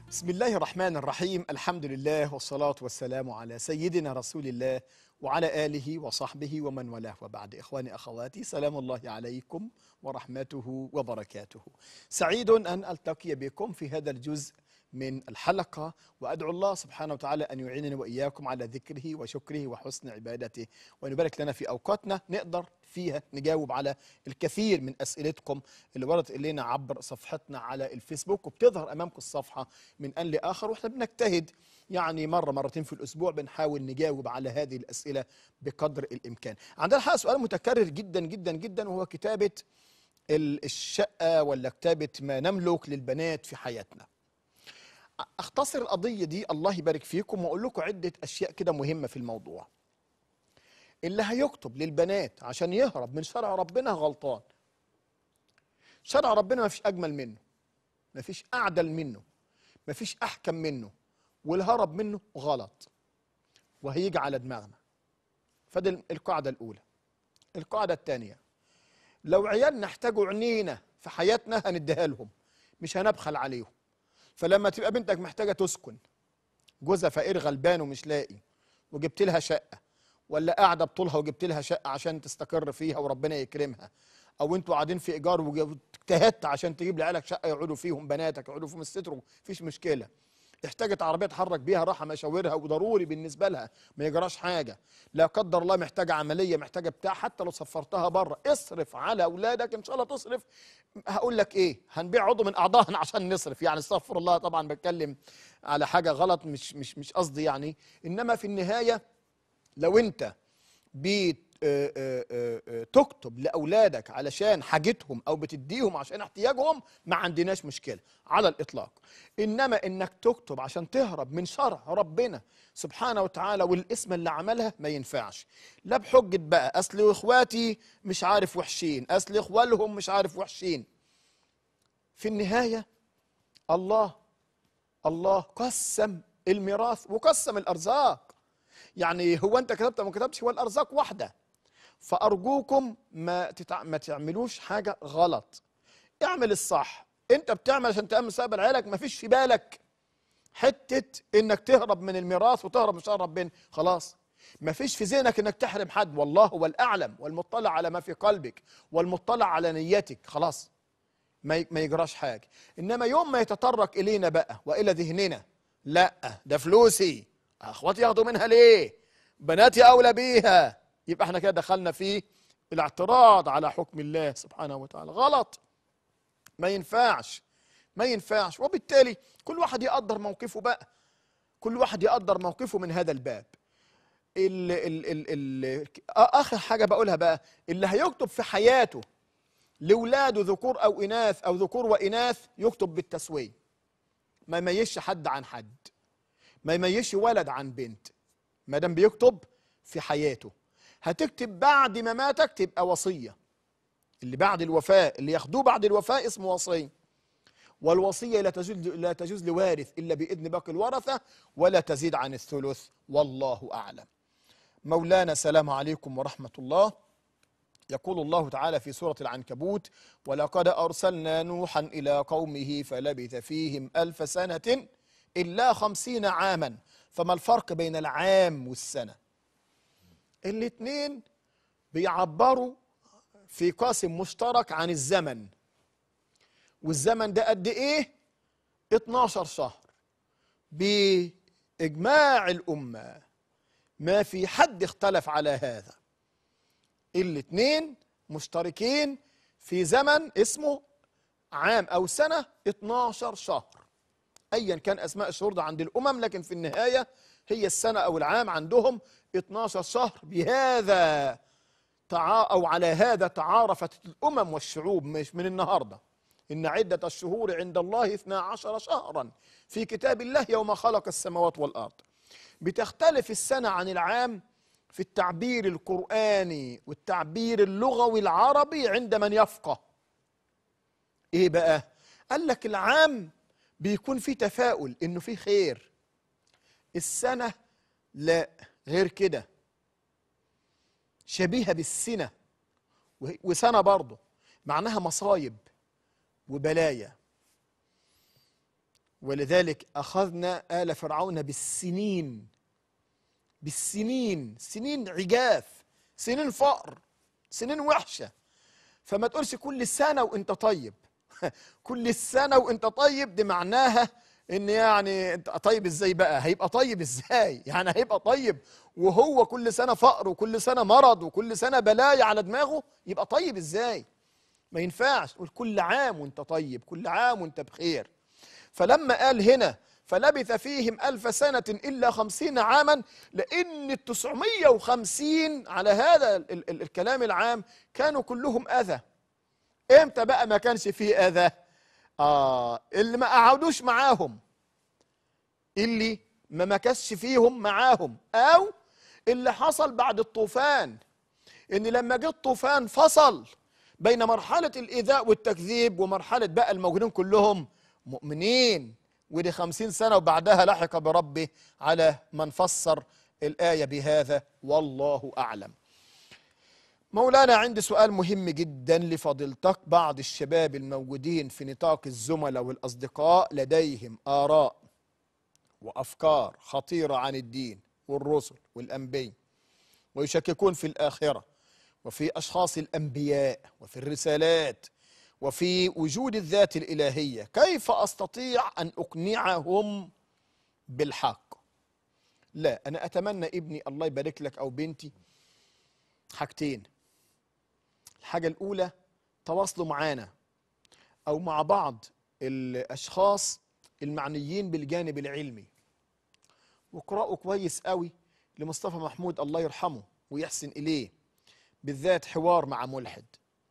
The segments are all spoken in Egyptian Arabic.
بسم الله الرحمن الرحيم الحمد لله والصلاة والسلام على سيدنا رسول الله وعلى آله وصحبه ومن والاه وبعد إخواني أخواتي سلام الله عليكم ورحمته وبركاته سعيد أن ألتقي بكم في هذا الجزء من الحلقة وأدعو الله سبحانه وتعالى أن يعيننا وإياكم على ذكره وشكره وحسن عبادته وأن يبارك لنا في أوقاتنا نقدر فيها نجاوب على الكثير من أسئلتكم اللي وردت إلينا عبر صفحتنا على الفيسبوك وبتظهر أمامكم الصفحة من آن لآخر وإحنا بنجتهد يعني مرة مرتين في الأسبوع بنحاول نجاوب على هذه الأسئلة بقدر الإمكان عندنا الحقيقة سؤال متكرر جدا جدا جدا وهو كتابة الشقة ولا كتابة ما نملك للبنات في حياتنا اختصر القضيه دي الله يبارك فيكم واقول لكم عده اشياء كده مهمه في الموضوع اللي هيكتب للبنات عشان يهرب من شرع ربنا غلطان شرع ربنا ما فيش اجمل منه ما فيش اعدل منه ما فيش احكم منه والهرب منه غلط وهيجي على دماغنا فدي القاعده الاولى القاعده الثانيه لو عيالنا احتاجوا عنينا في حياتنا هنديها لهم مش هنبخل عليهم فلما تبقى بنتك محتاجه تسكن جوزها فقير غلبان ومش لاقي وجبت لها شقه ولا قاعده بطولها وجبت لها شقه عشان تستقر فيها وربنا يكرمها او انتوا قاعدين في ايجار واجتهدت عشان تجيب لعيالك شقه يقعدوا فيهم بناتك يقعدوا فيهم الستر مفيش مشكله احتاجت عربيه تحرك بيها راحه مشاورها وضروري بالنسبه لها ما يجراش حاجه لا قدر الله محتاجه عمليه محتاجه بتاع حتى لو سفرتها بره اصرف على اولادك ان شاء الله تصرف هقول لك ايه هنبيع عضو من اعضائنا عشان نصرف يعني استغفر الله طبعا بتكلم على حاجه غلط مش مش مش قصدي يعني انما في النهايه لو انت بيت تكتب لاولادك علشان حاجتهم او بتديهم عشان احتياجهم ما عندناش مشكله على الاطلاق انما انك تكتب عشان تهرب من شرع ربنا سبحانه وتعالى والاسم اللي عملها ما ينفعش لا بحجه بقى اصل اخواتي مش عارف وحشين اصل اخوالهم مش عارف وحشين في النهايه الله الله قسم الميراث وقسم الارزاق يعني هو انت كتبت ما كتبتش هو الارزاق واحده فارجوكم ما تتع... ما تعملوش حاجه غلط اعمل الصح انت بتعمل عشان تامن مستقبل عيالك ما فيش في بالك حته انك تهرب من الميراث وتهرب من شر ربنا خلاص ما فيش في ذهنك انك تحرم حد والله هو الاعلم والمطلع على ما في قلبك والمطلع على نيتك خلاص ما ما يجراش حاجه انما يوم ما يتطرق الينا بقى والى ذهننا لا ده فلوسي اخواتي ياخدوا منها ليه بناتي اولى بيها يبقى احنا كده دخلنا في الاعتراض على حكم الله سبحانه وتعالى غلط ما ينفعش ما ينفعش وبالتالي كل واحد يقدر موقفه بقى كل واحد يقدر موقفه من هذا الباب ال ال ال ال اخر حاجه بقولها بقى اللي هيكتب في حياته لاولاده ذكور او اناث او ذكور واناث يكتب بالتسويه ما يميزش حد عن حد ما يميزش ولد عن بنت ما دام بيكتب في حياته هتكتب بعد ما ماتك تبقى وصيه اللي بعد الوفاه اللي ياخدوه بعد الوفاه اسمه وصيه والوصيه لا تجوز لا تجوز لوارث الا باذن باقي الورثه ولا تزيد عن الثلث والله اعلم مولانا سلام عليكم ورحمه الله يقول الله تعالى في سورة العنكبوت ولقد أرسلنا نوحا إلى قومه فلبث فيهم ألف سنة إلا خمسين عاما فما الفرق بين العام والسنة الاثنين بيعبروا في قاسم مشترك عن الزمن والزمن ده قد ايه 12 شهر بإجماع الأمة ما في حد اختلف على هذا الاثنين مشتركين في زمن اسمه عام أو سنة 12 شهر ايا كان اسماء الشهور ده عند الامم لكن في النهايه هي السنه او العام عندهم 12 شهر بهذا تع... او على هذا تعارفت الامم والشعوب مش من النهارده ان عده الشهور عند الله 12 شهرا في كتاب الله يوم خلق السماوات والارض بتختلف السنه عن العام في التعبير القراني والتعبير اللغوي العربي عند من يفقه ايه بقى قال لك العام بيكون في تفاؤل انه في خير السنه لا غير كده شبيهه بالسنه وسنه برضه معناها مصايب وبلايا ولذلك أخذنا آل فرعون بالسنين بالسنين سنين عجاف سنين فقر سنين وحشة فما تقولش كل سنة وانت طيب كل سنة وانت طيب دي معناها ان يعني انت طيب ازاي بقى هيبقى طيب ازاي يعني هيبقى طيب وهو كل سنة فقر وكل سنة مرض وكل سنة بلايا على دماغه يبقى طيب ازاي ما ينفعش تقول كل عام وانت طيب كل عام وانت بخير فلما قال هنا فلبث فيهم ألف سنة إلا خمسين عاما لأن التسعمية وخمسين على هذا ال ال الكلام العام كانوا كلهم أذى إمتى بقى ما كانش فيه أذى آه اللي ما قعدوش معاهم اللي ما مكسش فيهم معاهم أو اللي حصل بعد الطوفان إن لما جه الطوفان فصل بين مرحلة الإيذاء والتكذيب ومرحلة بقى الموجودين كلهم مؤمنين ودي خمسين سنة وبعدها لحق بربه على من فسر الآية بهذا والله أعلم مولانا عندي سؤال مهم جدا لفضيلتك بعض الشباب الموجودين في نطاق الزملاء والأصدقاء لديهم آراء وأفكار خطيرة عن الدين والرسل والأنبياء ويشككون في الآخرة وفي أشخاص الأنبياء وفي الرسالات وفي وجود الذات الإلهية كيف أستطيع أن أقنعهم بالحق لا أنا أتمنى ابني الله يبارك لك أو بنتي حاجتين الحاجة الأولى تواصلوا معانا أو مع بعض الأشخاص المعنيين بالجانب العلمي واقرأوا كويس قوي لمصطفى محمود الله يرحمه ويحسن إليه بالذات حوار مع ملحد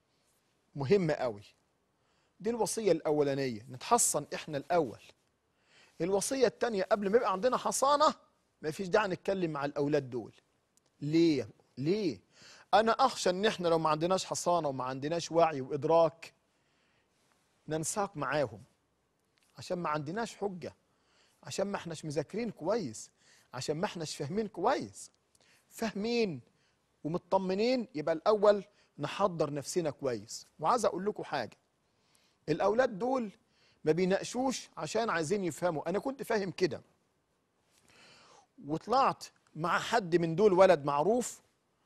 مهم قوي دي الوصية الأولانية نتحصن إحنا الأول الوصية التانية قبل ما يبقى عندنا حصانة ما فيش داعي نتكلم مع الأولاد دول ليه؟ ليه؟ أنا أخشى إن إحنا لو ما عندناش حصانة وما عندناش وعي وإدراك ننساق معاهم عشان ما عندناش حجة عشان ما احناش مذاكرين كويس عشان ما احناش فاهمين كويس فاهمين ومطمنين يبقى الأول نحضر نفسنا كويس وعايز أقول لكم حاجة الأولاد دول ما بيناقشوش عشان عايزين يفهموا أنا كنت فاهم كده وطلعت مع حد من دول ولد معروف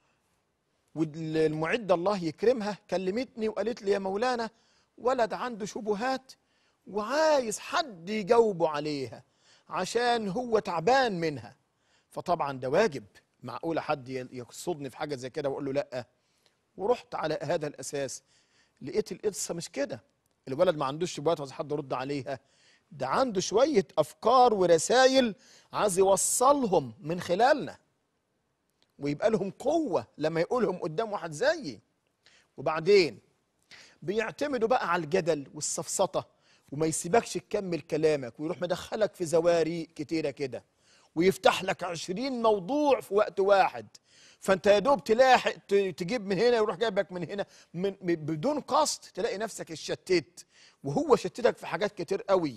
والمعدة الله يكرمها كلمتني وقالت لي يا مولانا ولد عنده شبهات وعايز حد يجاوبه عليها عشان هو تعبان منها فطبعا ده واجب معقولة حد يقصدني في حاجة زي كده وأقول له لأ ورحت على هذا الأساس لقيت القصة مش كده الولد ما عندوش شبهات وعايز حد يرد عليها ده عنده شوية أفكار ورسائل عايز يوصلهم من خلالنا ويبقى لهم قوة لما يقولهم قدام واحد زيي وبعدين بيعتمدوا بقى على الجدل والسفسطة وما يسيبكش تكمل كلامك ويروح مدخلك في زواريق كتيرة كده ويفتح لك عشرين موضوع في وقت واحد فانت يا دوب تلاحق تجيب من هنا ويروح جايبك من هنا من بدون قصد تلاقي نفسك اتشتت وهو شتتك في حاجات كتير قوي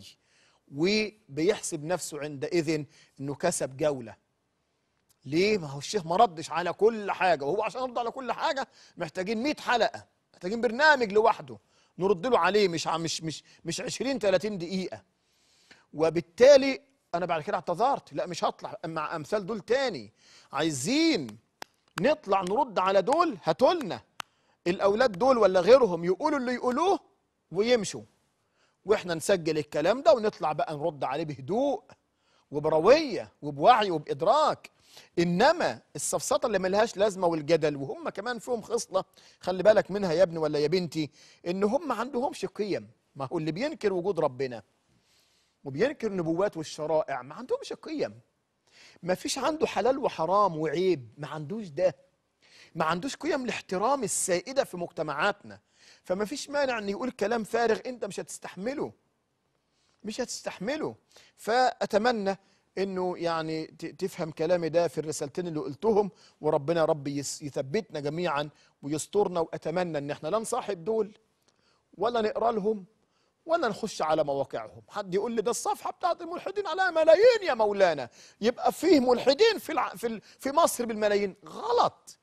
وبيحسب نفسه عندئذ انه كسب جوله ليه ما هو الشيخ ما ردش على كل حاجه وهو عشان يرد على كل حاجه محتاجين 100 حلقه محتاجين برنامج لوحده نرد له عليه مش مش مش مش 20 30 دقيقه وبالتالي انا بعد كده اعتذرت لا مش هطلع مع امثال دول تاني عايزين نطلع نرد على دول هاتولنا الاولاد دول ولا غيرهم يقولوا اللي يقولوه ويمشوا واحنا نسجل الكلام ده ونطلع بقى نرد عليه بهدوء وبرويه وبوعي وبادراك انما السفسطه اللي ملهاش لازمه والجدل وهم كمان فيهم خصله خلي بالك منها يا ابني ولا يا بنتي ان هم ما عندهمش قيم ما هو اللي بينكر وجود ربنا وبينكر النبوات والشرائع ما عندهمش قيم ما فيش عنده حلال وحرام وعيب ما عندوش ده ما عندوش قيم الاحترام السائدة في مجتمعاتنا فما فيش مانع ان يقول كلام فارغ انت مش هتستحمله مش هتستحمله فأتمنى انه يعني تفهم كلامي ده في الرسالتين اللي قلتهم وربنا يا رب يثبتنا جميعا ويسترنا واتمنى ان احنا لا نصاحب دول ولا نقرا لهم ولا نخش على مواقعهم حد يقول لي ده الصفحه بتاعت الملحدين عليها ملايين يا مولانا يبقى فيه ملحدين في الع... في ال... في مصر بالملايين غلط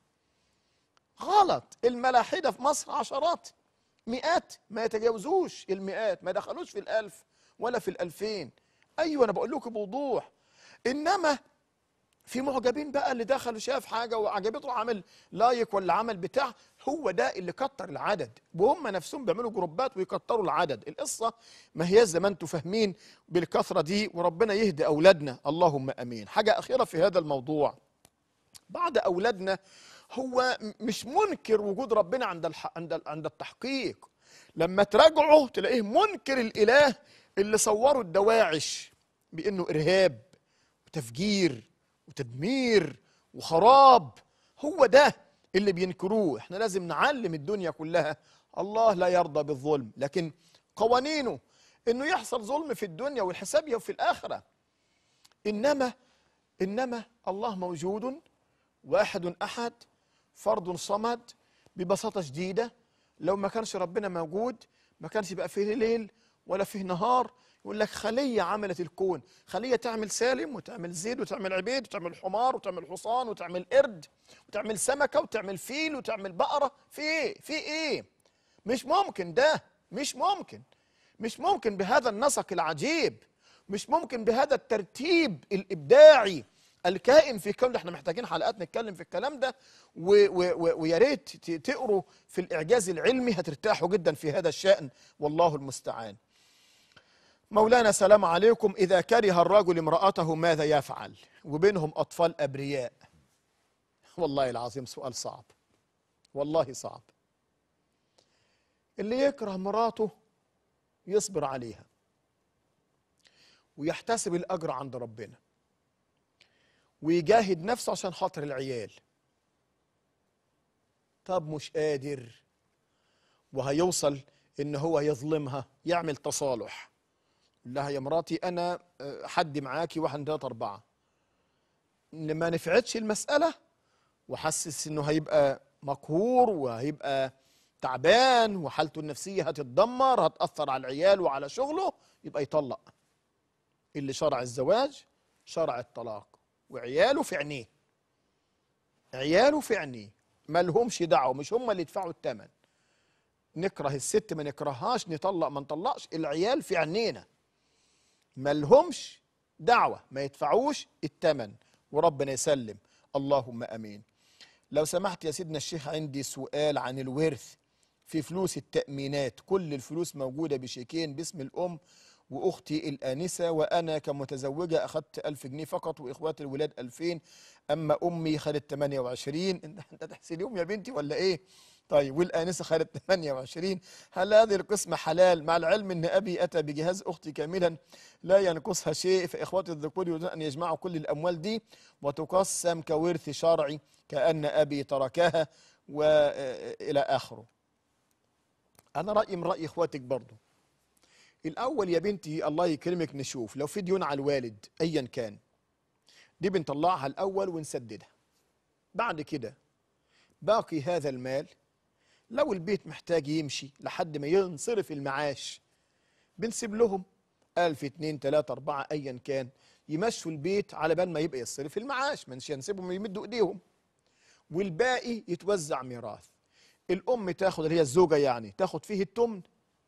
غلط الملاحده في مصر عشرات مئات ما يتجاوزوش المئات ما دخلوش في الألف ولا في الألفين ايوه انا بقول لكم بوضوح انما في معجبين بقى اللي دخل وشاف حاجه وعجبته راح عمل لايك ولا عمل بتاع هو ده اللي كتر العدد وهم نفسهم بيعملوا جروبات ويكتروا العدد القصه ما هي زي ما انتم فاهمين بالكثره دي وربنا يهدي اولادنا اللهم امين حاجه اخيره في هذا الموضوع بعض اولادنا هو م- مش منكر وجود ربنا عند الح... عند ال- عند التحقيق لما تراجعه تلاقيه منكر الاله اللي صوروا الدواعش بانه ارهاب وتفجير وتدمير وخراب هو ده اللي بينكروه احنا لازم نعلم الدنيا كلها الله لا يرضى بالظلم لكن قوانينه انه يحصل ظلم في الدنيا والحساب يوم في الاخره انما انما الله موجود واحد احد فرد صمد ببساطه شديده لو ما كانش ربنا موجود ما كانش يبقى فيه ليل ولا فيه نهار يقول لك خليه عملت الكون خليه تعمل سالم وتعمل زيد وتعمل عبيد وتعمل حمار وتعمل حصان وتعمل قرد وتعمل سمكه وتعمل فيل وتعمل بقره في ايه في ايه مش ممكن ده مش ممكن مش ممكن بهذا النسق العجيب مش ممكن بهذا الترتيب الابداعي الكائن في كون احنا محتاجين حلقات نتكلم في الكلام ده و- و- و- ويا ريت ت- تقروا في الاعجاز العلمي هترتاحوا جدا في هذا الشان والله المستعان مولانا سلام عليكم اذا كره الرجل امراته ماذا يفعل وبينهم اطفال ابرياء والله العظيم سؤال صعب والله صعب اللي يكره مراته يصبر عليها ويحتسب الاجر عند ربنا ويجاهد نفسه عشان خاطر العيال طب مش قادر وهيوصل ان هو يظلمها يعمل تصالح يقول لها يا مراتي انا آه، حد معاكي واحد ثلاثة أربعة إن ما نفعتش المسألة وحسس إنه هيبقى مقهور وهيبقى تعبان وحالته النفسية هتتدمر هتأثر على العيال وعلى شغله يبقى يطلق اللي شرع الزواج شرع الطلاق وعياله في عينيه عياله في عينيه ما لهمش دعوه مش هم اللي يدفعوا الثمن نكره الست ما نكرههاش نطلق ما نطلقش العيال في عينينا ما لهمش دعوه ما يدفعوش الثمن وربنا يسلم اللهم امين لو سمحت يا سيدنا الشيخ عندي سؤال عن الورث في فلوس التأمينات كل الفلوس موجودة بشيكين باسم الأم وأختي الآنسة وأنا كمتزوجة أخذت ألف جنيه فقط وإخواتي الولاد ألفين أما أمي خدت 28 أنت أنت تحسديهم يا بنتي ولا إيه؟ طيب والآنسة خدت 28 هل هذه القسمة حلال مع العلم أن أبي أتى بجهاز أختي كاملا لا ينقصها شيء فإخواتي الذكور يريدون أن يجمعوا كل الأموال دي وتقسم كورث شرعي كأن أبي تركها وإلى آخره أنا رأيي من رأي إخواتك برضو الأول يا بنتي الله يكرمك نشوف لو في ديون على الوالد أيا كان دي بنطلعها الأول ونسددها بعد كده باقي هذا المال لو البيت محتاج يمشي لحد ما ينصرف المعاش بنسيب لهم ألف اتنين تلاتة أربعة أيا كان يمشوا البيت على بال ما يبقى يصرف المعاش مش هنسيبهم يمدوا إيديهم والباقي يتوزع ميراث الأم تاخد اللي هي الزوجة يعني تاخد فيه التمن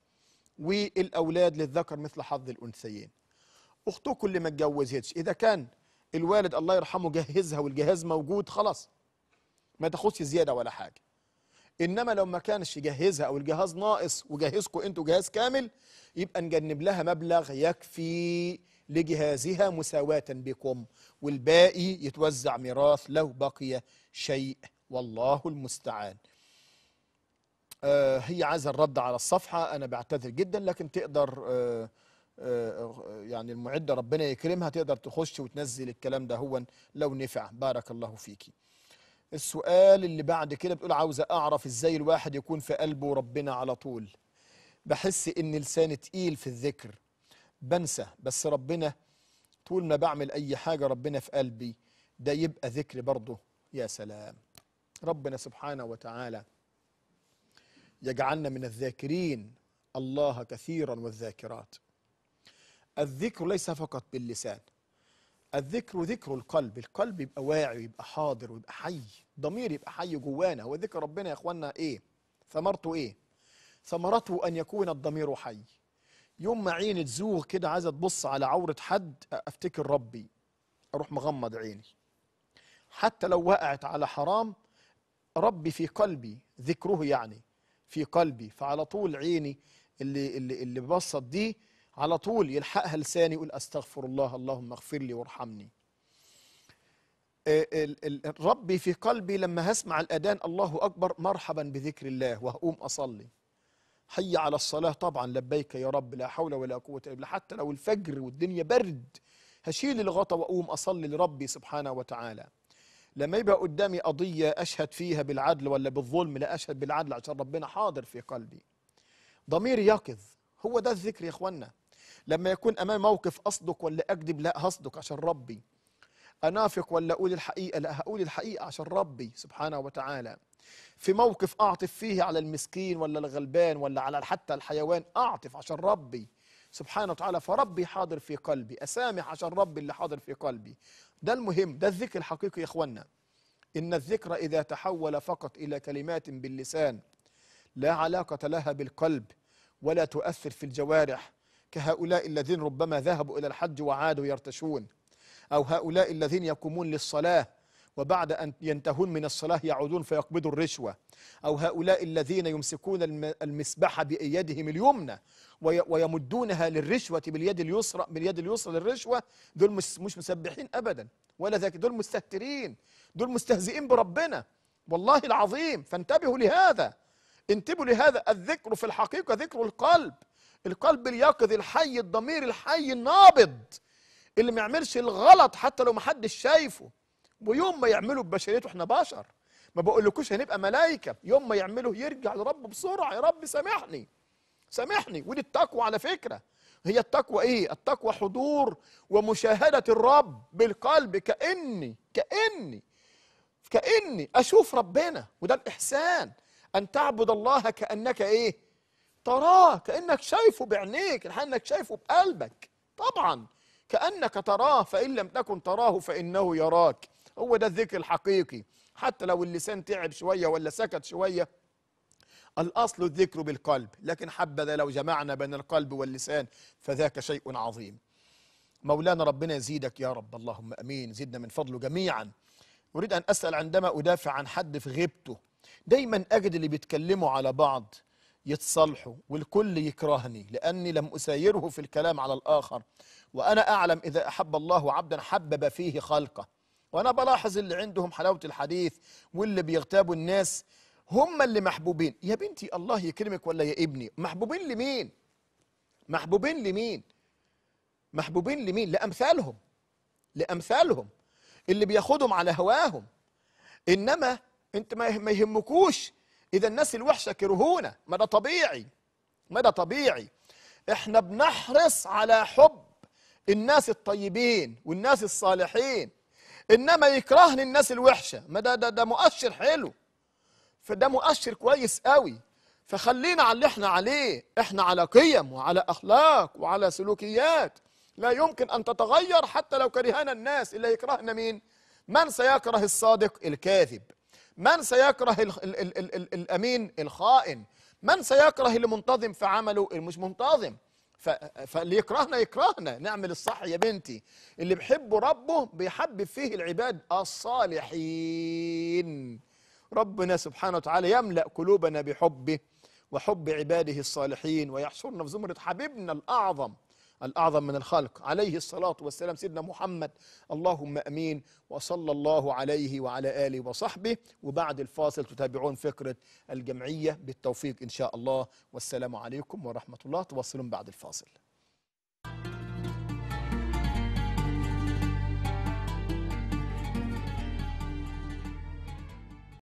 والأولاد للذكر مثل حظ الأنثيين أختكم اللي ما اتجوزتش إذا كان الوالد الله يرحمه جهزها والجهاز موجود خلاص ما تاخدش زيادة ولا حاجة إنما لو ما كانش يجهزها أو الجهاز ناقص وجهزكم أنتوا جهاز كامل يبقى نجنب لها مبلغ يكفي لجهازها مساواة بكم والباقي يتوزع ميراث لو بقي شيء والله المستعان آه، هي عايزه الرد على الصفحه انا بعتذر جدا لكن تقدر آه، آه، يعني المعده ربنا يكرمها تقدر تخش وتنزل الكلام ده هو لو نفع بارك الله فيكي السؤال اللي بعد كده بتقول عاوزه اعرف ازاي الواحد يكون في قلبه ربنا على طول بحس ان لساني تقيل في الذكر بنسى بس ربنا طول ما بعمل اي حاجه ربنا في قلبي ده يبقى ذكر برضه يا سلام ربنا سبحانه وتعالى يجعلنا من الذاكرين الله كثيرا والذاكرات الذكر ليس فقط باللسان الذكر ذكر القلب القلب يبقى واعي ويبقى حاضر ويبقى حي ضمير يبقى حي جوانا هو ذكر ربنا يا اخوانا ايه ثمرته ايه ثمرته ان يكون الضمير حي يوم ما عيني تزوغ كده عايزه تبص على عوره حد افتكر ربي اروح مغمض عيني حتى لو وقعت على حرام ربي في قلبي ذكره يعني في قلبي فعلى طول عيني اللي اللي اللي بصت دي على طول يلحقها لساني يقول استغفر الله اللهم اغفر لي وارحمني آه، ال- ال- ربي في قلبي لما هسمع الأذان الله أكبر مرحبا بذكر الله وهقوم أصلي حي على الصلاة طبعا لبيك يا رب لا حول ولا قوة إلا بالله حتى لو الفجر والدنيا برد هشيل الغطا وأقوم أصلي لربي سبحانه وتعالى لما يبقى قدامي قضية أشهد فيها بالعدل ولا بالظلم لا أشهد بالعدل عشان ربنا حاضر في قلبي ضميري يقظ هو ده الذكر يا إخوانا لما يكون أمام موقف أصدق ولا أكذب لا هصدق عشان ربي أنافق ولا أقول الحقيقة لا هقول الحقيقة عشان ربي سبحانه وتعالى في موقف أعطف فيه على المسكين ولا الغلبان ولا على حتى الحيوان أعطف عشان ربي سبحانه وتعالى فربي حاضر في قلبي أسامح عشان ربي اللي حاضر في قلبي ده المهم ده الذكر الحقيقي يا إخوانا إن الذكر إذا تحول فقط إلى كلمات باللسان لا علاقة لها بالقلب ولا تؤثر في الجوارح كهؤلاء الذين ربما ذهبوا إلى الحج وعادوا يرتشون أو هؤلاء الذين يقومون للصلاة وبعد أن ينتهون من الصلاة يعودون فيقبضوا الرشوة أو هؤلاء الذين يمسكون الم- المسبحة بيدهم اليمنى وي- ويمدونها للرشوة باليد اليسرى باليد اليسرى للرشوة دول مش مش مسبحين أبدا ولا ذاك دول مستهترين دول مستهزئين بربنا والله العظيم فانتبهوا لهذا انتبهوا لهذا الذكر في الحقيقة ذكر القلب القلب اليقظ الحي الضمير الحي النابض اللي ما يعملش الغلط حتى لو ما حدش شايفه ويوم ما يعملوا ببشريته احنا بشر ما بقولكوش هنبقى ملائكة يوم ما يعملوا يرجع لرب بسرعة يا رب سامحني سامحني ودي التقوى على فكرة هي التقوى ايه التقوى حضور ومشاهدة الرب بالقلب كأني كأني كأني أشوف ربنا وده الإحسان أن تعبد الله كأنك إيه تراه كأنك شايفه بعينيك كأنك شايفه بقلبك طبعا كأنك تراه فإن لم تكن تراه فإنه يراك هو ده الذكر الحقيقي حتى لو اللسان تعب شوية ولا سكت شوية الأصل الذكر بالقلب لكن حبذا لو جمعنا بين القلب واللسان فذاك شيء عظيم مولانا ربنا يزيدك يا رب اللهم امين زدنا من فضله جميعا اريد ان اسال عندما ادافع عن حد في غيبته دايما اجد اللي بيتكلموا على بعض يتصالحوا والكل يكرهني لاني لم اسايره في الكلام على الاخر وانا اعلم اذا احب الله عبدا حبب فيه خلقه وانا بلاحظ اللي عندهم حلاوه الحديث واللي بيغتابوا الناس هم اللي محبوبين يا بنتي الله يكرمك ولا يا ابني محبوبين لمين محبوبين لمين محبوبين لمين لامثالهم لامثالهم اللي بياخدهم على هواهم انما انت ما ما يهمكوش اذا الناس الوحشه كرهونا ما ده طبيعي ما ده طبيعي احنا بنحرص على حب الناس الطيبين والناس الصالحين انما يكرهني الناس الوحشه ما ده ده, ده مؤشر حلو فده مؤشر كويس قوي فخلينا على اللي احنا عليه احنا على قيم وعلى اخلاق وعلى سلوكيات لا يمكن ان تتغير حتى لو كرهنا الناس اللي يكرهنا مين من سيكره الصادق الكاذب من سيكره ال ال ال ال ال الامين الخائن من سيكره المنتظم في عمله المش منتظم ف- فاللي يكرهنا يكرهنا نعمل الصح يا بنتي اللي بيحب ربه بيحبب فيه العباد الصالحين ربنا سبحانه وتعالى يملأ قلوبنا بحبه وحب عباده الصالحين ويحشرنا في زمرة حبيبنا الأعظم الأعظم من الخلق عليه الصلاة والسلام سيدنا محمد اللهم أمين وصلى الله عليه وعلى آله وصحبه وبعد الفاصل تتابعون فكرة الجمعية بالتوفيق إن شاء الله والسلام عليكم ورحمة الله تواصلون بعد الفاصل